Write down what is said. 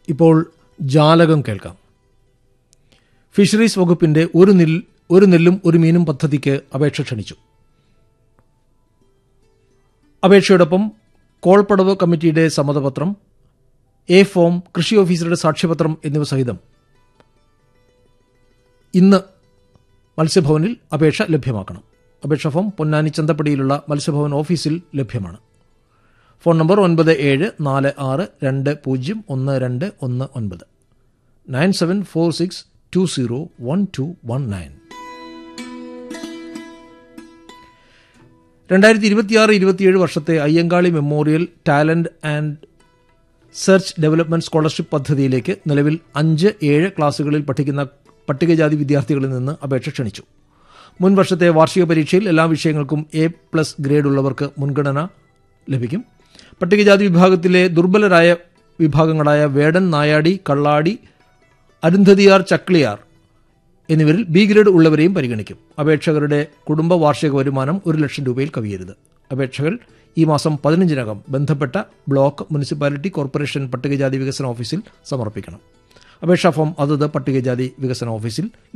ഇപ്പോൾ ജാലകം കേൾക്കാം ഫിഷറീസ് വകുപ്പിന്റെ ഒരു നെൽ ഒരു നെല്ലും ഒരു മീനും പദ്ധതിക്ക് അപേക്ഷ ക്ഷണിച്ചു അപേക്ഷയോടൊപ്പം കോൾപ്പടവ് കമ്മിറ്റിയുടെ സമ്മതപത്രം എ ഫോം കൃഷി ഓഫീസറുടെ സാക്ഷ്യപത്രം എന്നിവ സഹിതം ഇന്ന് മത്സ്യഭവനിൽ അപേക്ഷ ലഭ്യമാക്കണം അപേക്ഷ ഫോം പൊന്നാനി ചന്തപ്പടിയിലുള്ള മത്സ്യഭവൻ ഓഫീസിൽ ലഭ്യമാണ് ഫോൺ നമ്പർ ഒൻപത് ഏഴ് നാല് ആറ് രണ്ട് പൂജ്യം ഒന്ന് രണ്ട് ഒന്ന് ഒൻപത് nine seven four six two zero one two one nine രണ്ടായിരത്തി ഇരുപത്തിയാറ് ഇരുപത്തിയേഴ് വർഷത്തെ Ayyankali memorial talent and search development scholarship പദ്ധതിയിലേക്ക് നിലവിൽ അഞ്ച് ഏഴ് ക്ലാസുകളിൽ പഠിക്കുന്ന പട്ടികജാതി വിദ്യാർത്ഥികളിൽ നിന്ന് അപേക്ഷ ക്ഷണിച്ചു മുൻ വർഷത്തെ വാർഷിക പരീക്ഷയിൽ എല്ലാ വിഷയങ്ങൾക്കും എ പ്ലസ് ഗ്രേഡ് ഉള്ളവർക്ക് മുൻഗണന ലഭിക്കും പട്ടികജാതി വിഭാഗത്തിലെ ദുർബലരായ വിഭാഗങ്ങളായ വേടൻ നായാടി കള്ളാടി അരുന്ധതിയാർ ചക്ലിയാർ എന്നിവരിൽ ബി ഗ്രേഡ് ഉള്ളവരെയും പരിഗണിക്കും അപേക്ഷകരുടെ കുടുംബ വാർഷിക വരുമാനം ഒരു ലക്ഷം രൂപയിൽ കവിയരുത് അപേക്ഷകൾ ഈ മാസം പതിനഞ്ചിനകം ബന്ധപ്പെട്ട ബ്ലോക്ക് മുനിസിപ്പാലിറ്റി കോർപ്പറേഷൻ പട്ടികജാതി വികസന ഓഫീസിൽ സമർപ്പിക്കണം അപേക്ഷാ ഫോം അതത് പട്ടികജാതി വികസന ഓഫീസിൽ